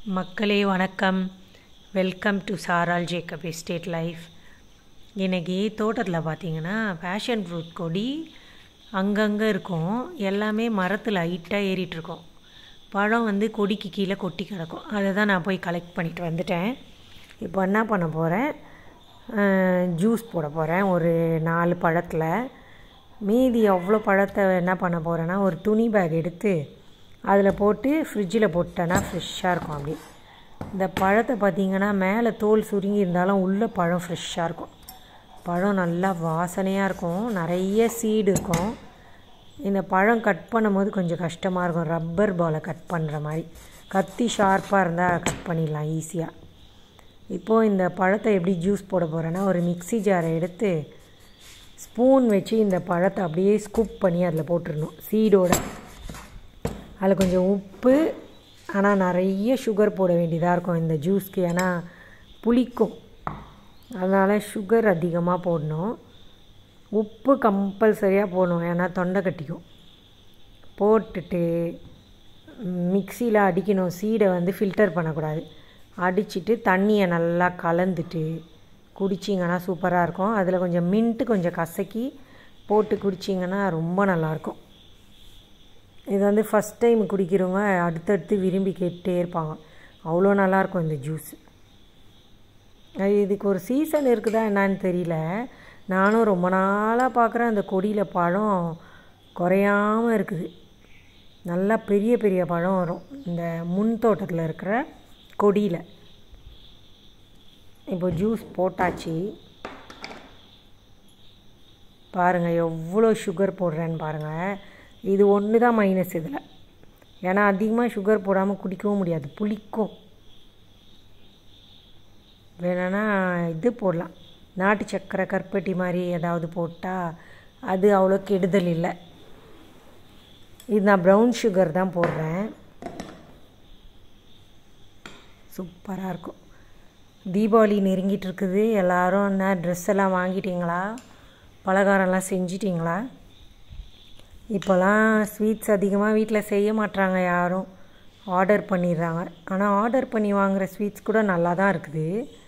மக்களே வணக்கம் welcome to Saral Jacob estate life இன்றைக்கி தோட்டத்தில் பார்த்தீங்கன்னா பேஷன் ஃப்ரூட் கொடி அங்கங்கே இருக்கும் எல்லாமே மரத்தில் ஹைட்டாக ஏறிட்டுருக்கும் பழம் வந்து கொடிக்கு கீழே கொட்டி கிடக்கும் அதை தான் நான் போய் கலெக்ட் பண்ணிட்டு வந்துட்டேன் இப்போ என்ன பண்ண போகிறேன் ஜூஸ் போட போகிறேன் ஒரு நாலு பழத்தில் மீதி அவ்வளோ பழத்தை என்ன பண்ண போகிறேன்னா ஒரு துணி பேக் எடுத்து அதில் போட்டு ஃப்ரிட்ஜில் போட்டேன்னா ஃப்ரெஷ்ஷாக இருக்கும் அப்படி இந்த பழத்தை பார்த்திங்கன்னா மேலே தோல் சுருங்கி இருந்தாலும் உள்ளே பழம் ஃப்ரெஷ்ஷாக இருக்கும் பழம் நல்லா வாசனையாக இருக்கும் நிறைய சீடு இருக்கும் இந்த பழம் கட் பண்ணும்போது கொஞ்சம் கஷ்டமாக இருக்கும் ரப்பர் பாலை கட் பண்ணுற மாதிரி கத்தி ஷார்ப்பாக இருந்தால் கட் பண்ணிடலாம் ஈஸியாக இப்போது இந்த பழத்தை எப்படி ஜூஸ் போட போகிறேன்னா ஒரு மிக்ஸி ஜாரை எடுத்து ஸ்பூன் வச்சு இந்த பழத்தை அப்படியே ஸ்கூப் பண்ணி அதில் போட்டுடணும் சீடோட அதில் கொஞ்சம் உப்பு ஆனால் நிறைய சுகர் போட வேண்டியதாக இருக்கும் இந்த ஜூஸ்க்கு ஏன்னா புளிக்கும் அதனால் சுகர் அதிகமாக போடணும் உப்பு கம்பல்சரியாக போடணும் ஏன்னா தொண்டை கட்டிக்கும் போட்டுட்டு மிக்சியில் அடிக்கணும் சீடை வந்து ஃபில்டர் பண்ணக்கூடாது அடிச்சுட்டு தண்ணியை நல்லா கலந்துட்டு குடிச்சிங்கன்னா சூப்பராக இருக்கும் அதில் கொஞ்சம் மின்ட்டு கொஞ்சம் கசக்கி போட்டு குடிச்சிங்கன்னா ரொம்ப நல்லாயிருக்கும் இது வந்து ஃபஸ்ட் டைம் குடிக்கிறவங்க அடுத்தடுத்து விரும்பி கேட்டே இருப்பாங்க அவ்வளோ நல்லாயிருக்கும் இந்த ஜூஸ் இதுக்கு ஒரு சீசன் இருக்குதா என்னான்னு தெரியல நானும் ரொம்ப நாளாக பார்க்குறேன் அந்த கொடியில் பழம் குறையாமல் இருக்குது நல்லா பெரிய பெரிய பழம் வரும் இந்த முன் தோட்டத்தில் இருக்கிற கொடியில் இப்போ ஜூஸ் போட்டாச்சு பாருங்கள் எவ்வளோ சுகர் போடுறேன்னு பாருங்கள் இது ஒன்று தான் மைனஸ் இதில் ஏன்னா அதிகமாக சுகர் போடாமல் குடிக்கவும் முடியாது புளிக்கும் வேணும்னா இது போடலாம் நாட்டு சக்கரை கருப்பட்டி மாதிரி ஏதாவது போட்டால் அது அவ்வளோ கெடுதல் இல்லை இது நான் ப்ரௌன் சுகர் தான் போடுறேன் சூப்பராக இருக்கும் தீபாவளி நெருங்கிட்டு இருக்குது எல்லோரும் என்ன ட்ரெஸ் எல்லாம் வாங்கிட்டீங்களா பலகாரம்லாம் செஞ்சிட்டிங்களா இப்போலாம் ஸ்வீட்ஸ் அதிகமாக வீட்டில் செய்ய மாட்டாங்க யாரும் ஆர்டர் பண்ணிடுறாங்க ஆனால் ஆர்டர் பண்ணி வாங்குகிற ஸ்வீட்ஸ் கூட நல்லா தான் இருக்குது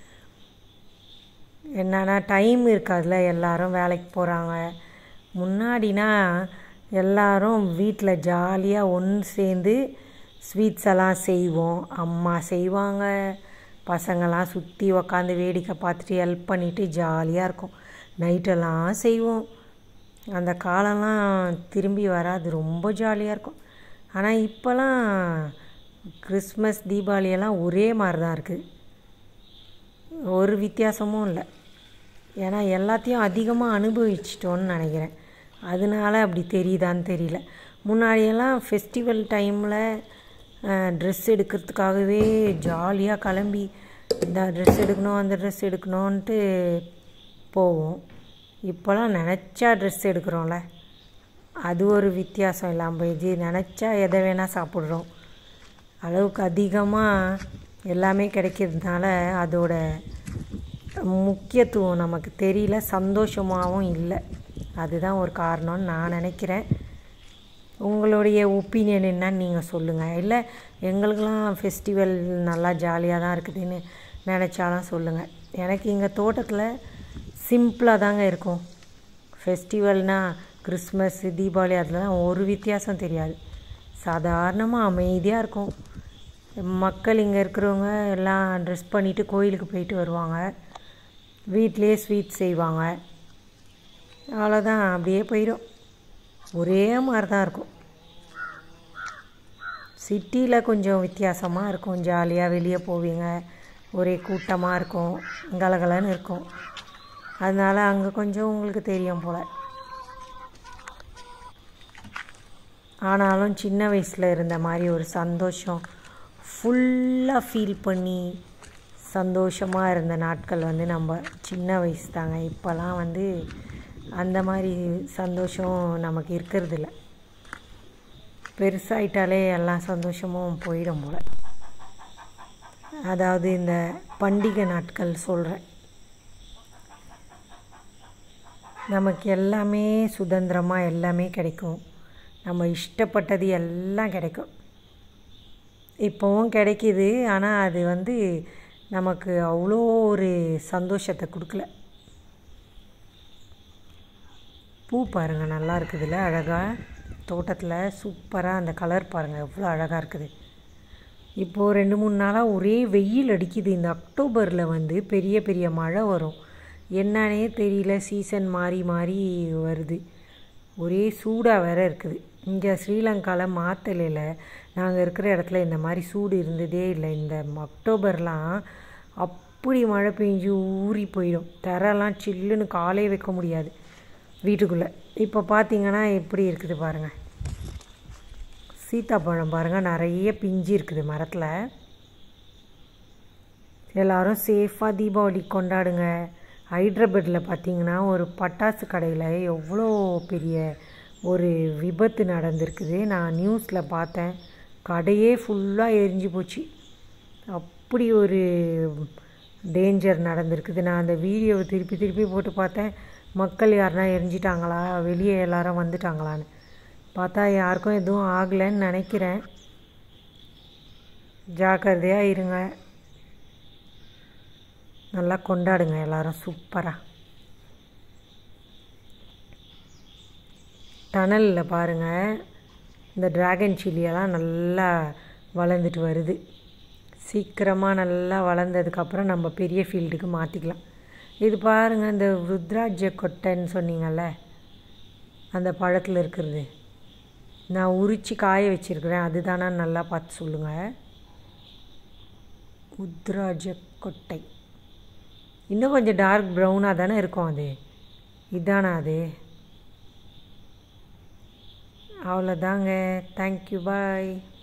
என்னென்னா டைம் இருக்காதுல எல்லோரும் வேலைக்கு போகிறாங்க முன்னாடினா எல்லோரும் வீட்டில் ஜாலியாக ஒன்று சேர்ந்து ஸ்வீட்ஸ் எல்லாம் செய்வோம் அம்மா செய்வாங்க பசங்கள்லாம் சுற்றி உக்காந்து வேடிக்கை பார்த்துட்டு ஹெல்ப் பண்ணிவிட்டு ஜாலியாக இருக்கும் நைட்டெல்லாம் செய்வோம் அந்த காலம்லாம் திரும்பி வராது ரொம்ப ஜாலியாக இருக்கும் ஆனால் இப்போலாம் கிறிஸ்மஸ் தீபாவளியெல்லாம் ஒரே மாதிரி தான் இருக்குது ஒரு வித்தியாசமும் இல்லை ஏன்னா எல்லாத்தையும் அதிகமாக அனுபவிச்சிட்டோன்னு நினைக்கிறேன் அதனால அப்படி தெரியுதான்னு தெரியல முன்னாடியெல்லாம் ஃபெஸ்டிவல் டைமில் ட்ரெஸ் எடுக்கிறதுக்காகவே ஜாலியாக கிளம்பி இந்த ட்ரெஸ் எடுக்கணும் அந்த ட்ரெஸ் எடுக்கணுன்ட்டு போவோம் இப்போலாம் நினச்சா ட்ரெஸ் எடுக்கிறோம்ல அது ஒரு வித்தியாசம் இல்லாமல் போயிடுச்சு நினச்சா எதை வேணால் சாப்பிட்றோம் அளவுக்கு அதிகமாக எல்லாமே கிடைக்கிறதுனால அதோட முக்கியத்துவம் நமக்கு தெரியல சந்தோஷமாகவும் இல்லை அதுதான் ஒரு காரணம்னு நான் நினைக்கிறேன் உங்களுடைய ஒப்பீனியன் என்னன்னு நீங்கள் சொல்லுங்கள் இல்லை எங்களுக்கெல்லாம் ஃபெஸ்டிவல் நல்லா ஜாலியாக தான் இருக்குதுன்னு நினச்சாலும் சொல்லுங்கள் எனக்கு இங்கே தோட்டத்தில் சிம்பிளாக தாங்க இருக்கும் ஃபெஸ்டிவல்னால் கிறிஸ்மஸ் தீபாவளி அதெல்லாம் ஒரு வித்தியாசம் தெரியாது சாதாரணமாக அமைதியாக இருக்கும் மக்கள் இங்கே இருக்கிறவங்க எல்லாம் ட்ரெஸ் பண்ணிவிட்டு கோயிலுக்கு போயிட்டு வருவாங்க வீட்லேயே ஸ்வீட் செய்வாங்க அவ்வளோதான் அப்படியே போயிடும் ஒரே மாதிரி தான் இருக்கும் சிட்டியில் கொஞ்சம் வித்தியாசமாக இருக்கும் ஜாலியாக வெளியே போவீங்க ஒரே கூட்டமாக இருக்கும் கலகலன்னு இருக்கும் அதனால் அங்கே கொஞ்சம் உங்களுக்கு தெரியும் போல் ஆனாலும் சின்ன வயசில் இருந்த மாதிரி ஒரு சந்தோஷம் ஃபுல்லாக ஃபீல் பண்ணி சந்தோஷமாக இருந்த நாட்கள் வந்து நம்ம சின்ன வயசு தாங்க இப்போலாம் வந்து அந்த மாதிரி சந்தோஷம் நமக்கு இருக்கிறதில்ல பெருசாயிட்டாலே எல்லா சந்தோஷமும் போயிடும் போல் அதாவது இந்த பண்டிகை நாட்கள் சொல்கிறேன் நமக்கு எல்லாமே சுதந்திரமாக எல்லாமே கிடைக்கும் நம்ம இஷ்டப்பட்டது எல்லாம் கிடைக்கும் இப்போவும் கிடைக்கிது ஆனால் அது வந்து நமக்கு அவ்வளோ ஒரு சந்தோஷத்தை கொடுக்கல பூ பாருங்கள் நல்லா இருக்குதுல்ல அழகாக தோட்டத்தில் சூப்பராக அந்த கலர் பாருங்கள் எவ்வளோ அழகாக இருக்குது இப்போது ரெண்டு மூணு நாளாக ஒரே வெயில் அடிக்குது இந்த அக்டோபரில் வந்து பெரிய பெரிய மழை வரும் என்னன்னே தெரியல சீசன் மாறி மாறி வருது ஒரே சூடாக வேற இருக்குது இங்கே ஸ்ரீலங்காவில் மாத்தலையில் நாங்கள் இருக்கிற இடத்துல இந்த மாதிரி சூடு இருந்ததே இல்லை இந்த அக்டோபர்லாம் அப்படி மழை பெஞ்சு ஊறி போயிடும் தரெல்லாம் சில்லுன்னு காலே வைக்க முடியாது வீட்டுக்குள்ளே இப்போ பார்த்தீங்கன்னா எப்படி இருக்குது பாருங்கள் சீத்தாப்பழம் பாருங்கள் நிறைய பிஞ்சு இருக்குது மரத்தில் எல்லோரும் சேஃபாக தீபாவளி கொண்டாடுங்க ஹைட்ரபேட்டில் பார்த்தீங்கன்னா ஒரு பட்டாசு கடையில் எவ்வளோ பெரிய ஒரு விபத்து நடந்திருக்குது நான் நியூஸில் பார்த்தேன் கடையே ஃபுல்லாக எரிஞ்சு போச்சு அப்படி ஒரு டேஞ்சர் நடந்திருக்குது நான் அந்த வீடியோவை திருப்பி திருப்பி போட்டு பார்த்தேன் மக்கள் யாருனா எரிஞ்சிட்டாங்களா வெளியே எல்லாரும் வந்துட்டாங்களான்னு பார்த்தா யாருக்கும் எதுவும் ஆகலைன்னு நினைக்கிறேன் ஜாக்கிரதையாக இருங்க நல்லா கொண்டாடுங்க எல்லாரும் சூப்பராக டனலில் பாருங்கள் இந்த ட்ராகன் சில்லியெல்லாம் நல்லா வளர்ந்துட்டு வருது சீக்கிரமாக நல்லா வளர்ந்ததுக்கப்புறம் நம்ம பெரிய ஃபீல்டுக்கு மாற்றிக்கலாம் இது பாருங்கள் இந்த ருத்ராட்ச கொட்டைன்னு சொன்னீங்கல்ல அந்த பழத்தில் இருக்கிறது நான் உரித்து காய வச்சுருக்கிறேன் அதுதானா நல்லா பார்த்து சொல்லுங்கள் உத்ராஜ கொட்டை இன்னும் கொஞ்சம் டார்க் ப்ரௌனாக தானே இருக்கும் அது இதானா அது அவ்வளோதாங்க தேங்க்யூ பாய்